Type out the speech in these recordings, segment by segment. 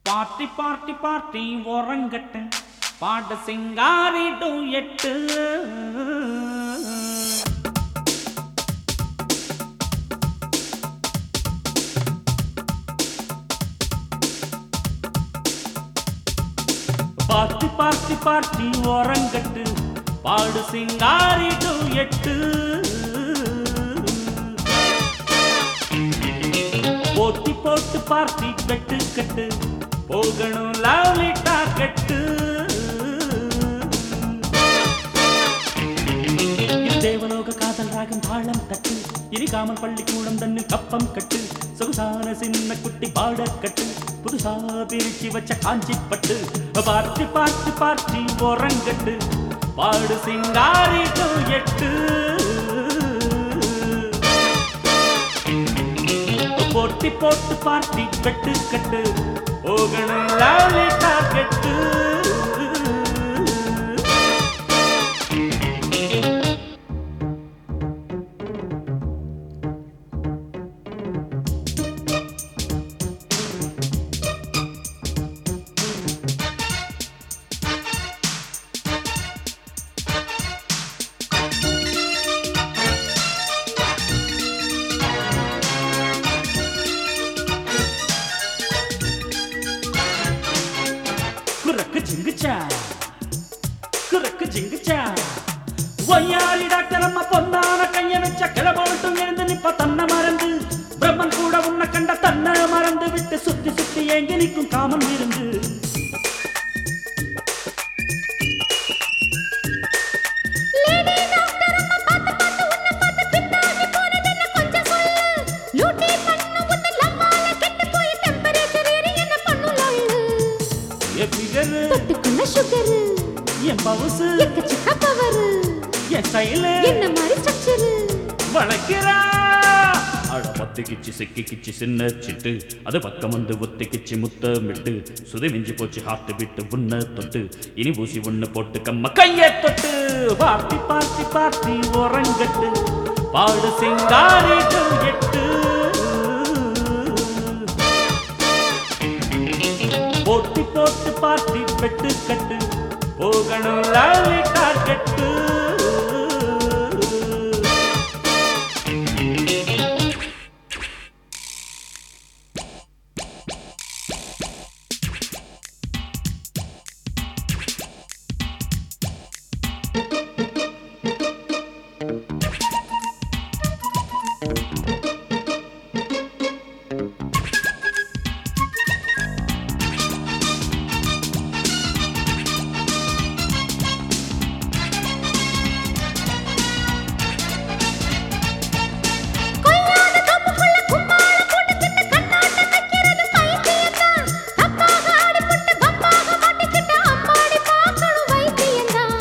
party party party உறங்கட்டு பாட சிங்காரி டூ எட்டு பார்ட்டி பார்ட்டி பார்ட்டி உறங்கட்டு பாடு சிங்காரி டூ எட்டு போட்டி போட்டு பார்ட்டி கட்டு கட்டு போகணும் லவ்லிட்டா கட்டு இது தேவலோக காதல் ராகம் தாளம் தட்டு இனிக்காமல் பள்ளிக்கூடம் தன்னில் கப்பம் கட்டு சொகுசான சின்ன குட்டி பாட கட்டு புதுசா பிரிச்சு வச்ச காஞ்சி பட்டு பார்ட்டி பார்ட்டி பார்ட்டி உறங்கட்டு பாடு சிங்காரி டூ எட்டு போட்டி போட்டு பார்ட்டி கட்டு கட்டு போகணும் லவ்லி டார்கெட்டு குரக்கு ஜிங்குச்சா குரக்கு ஜிங்குச்சா ஒய்யாரி டாக்டர் அம்மா பொன்னான கைய வச்ச கிளம்போட்டும் எழுந்து நிப்ப தன்னை மறந்து பிரம்மன் கூட உன்னை கண்ட தன்னை மறந்து விட்டு சுத்தி சுத்தி ஏங்கி நிற்கும் காமன் இருந்து லேடி டாக்டர் அம்மா பார்த்து பார்த்து உன்னை பார்த்து பின்னாடி போனதென்ன கொஞ்சம் சொல்லு லூட்டி பண்ண உன்னை லவ்வால கெட்டு போய் டெம்பரேச்சர் ஏறி என்ன பண்ணும் லொல்லு என் ஃபிகரு தொட்டுக்குள்ள சுகரு என் பவுசு எக்கச்சக்க பவரு என் ஸ்டைலு என்ன மாதிரி ஸ்ட்ரக்சரு வளைக்கிறா அட பத்துக்கிச்சு சிக்கிக்கிச்சு சின்ன சிட்டு அது பக்கம் வந்து ஒத்திக்கிச்சு முத்தமிட்டு சுதை மிஞ்சி போச்சு ஹார்ட் விட்டு உன்ன தொட்டு இனி ஊசி ஒண்ணு போட்டு கம்ம கைய தொட்டு பார்ட்டி பார்ட்டி பார்ட்டி உறங்கட்டு பாடு சிங்காரி எட்டு போட்டி போட்டு பார்ட்டி பெட்டு கட்டு போகணும் லாலி டார்கெட்டு கொய்யாத தோப்புக்குள்ள கும்மாள போட்டுக்கிட்டு கண்ணாட்டம் வைக்கிறது பைத்தியம்தான் தப்பாக ஆடிப்புட்டு வம்பாக மாட்டிக்கிட்டு அம்மாடி பார்க்கணும் வைத்தியம்தான்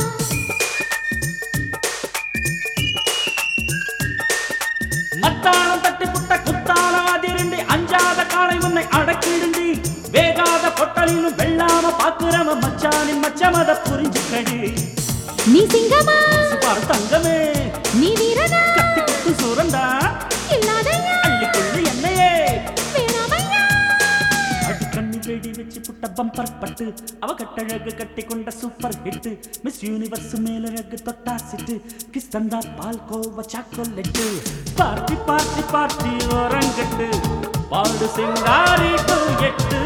மத்தாளம் தட்டி புட்ட குத்தாளம் அதிருண்டி அஞ்சாத காலை உன்னை அடக்கிடுண்டி வேகாத பொட்டலிலும் வெள்ளாம பாக்குறவ மச்சானின் மச்சமத புரிஞ்சுக்கடி நீ சிங்கமா சுபார் தங்கமே நீ வீரனா கத்தி குத்து சூரண்டா இல்லாதையா அள்ளிக்கொள்ளு என்னையே வேணாமையா அடிக்கண்ணி வெடி வச்சு புட்ட பம்பர் பட்டு அவ கட்டழகு கட்டி கொண்ட சூப்பர் ஹிட் மிஸ் யூனிவர்ஸ் மேலழகு தொட்டா சிட்டு கிஸ் தந்தா பால் கோவ சாக்கோலெட்டு பார்ட்டி பார்ட்டி பார்ட்டி ஓரங்கட்டு பாடு சிங்காரி டூ எட்டு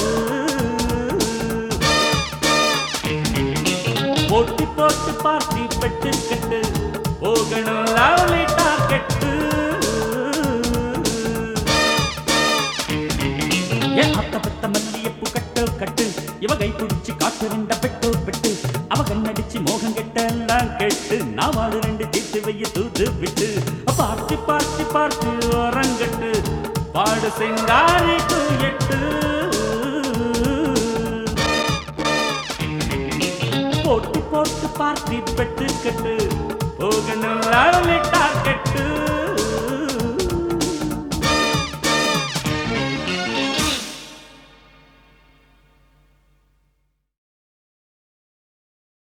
போட்டி போட்டு பார்ட்டி பெட்டு கட்டு போகணும் லவ்லி டார்கெட்டு ஏன் அத்த பத்த மல்லியப்பு கட்டு கட்டு இவ கை பிடிச்சு காட்டு ரெண்ட பெட்டு பெட்டு அவ கண்ணடிச்சு மோகம் கெட்ட எல்லாம் கெட்டு நான் வாடு ரெண்டு தீட்டு வைய தூது விட்டு பார்த்து பார்த்து பார்த்து ஓரங்கட்டு பாடு செங்காரி டூ எட்டு போட்டி போட்டு பார்த்தி பெட்டு கட்டு